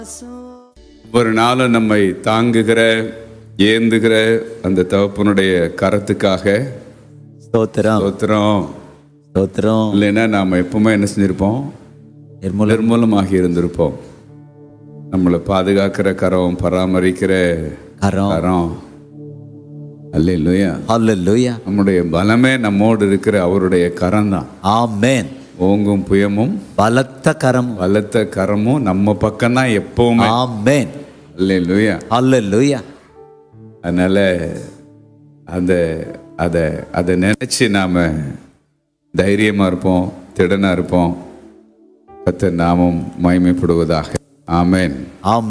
ஒரு நாளும் நம்மை தாங்குகிற ஏந்துகிற அந்த தகப்பனுடைய கரத்துக்காக ஸ்தோத்திரம் ஸ்தோத்திரம் ஸ்தோத்திரம் இல்லைன்னா நாம் எப்பவுமே என்ன செஞ்சிருப்போம் நிர்மூல நிர்மூலமாகி இருந்திருப்போம் நம்மளை பாதுகாக்கிற கரம் பராமரிக்கிற கரம் கரம் அல்ல இல்லையா ஹalleluya நம்முடைய பலமே நம்மோடு இருக்கிற அவருடைய கரம் தான் ஆமென் ஓங்கும் புயமும் பலத்த கரம் பலத்த கரமும் நம்ம பக்கம் தான் எப்பவுமே ஆமென் அல்ல இல்லையா ஹalleluya அதனால அந்த அதை அதை நினைச்சு நாம தைரியமா இருப்போம் திடனா இருப்போம் கத்த நாமம் மகிமைப்படுவதாக ஆமென் ஆமென்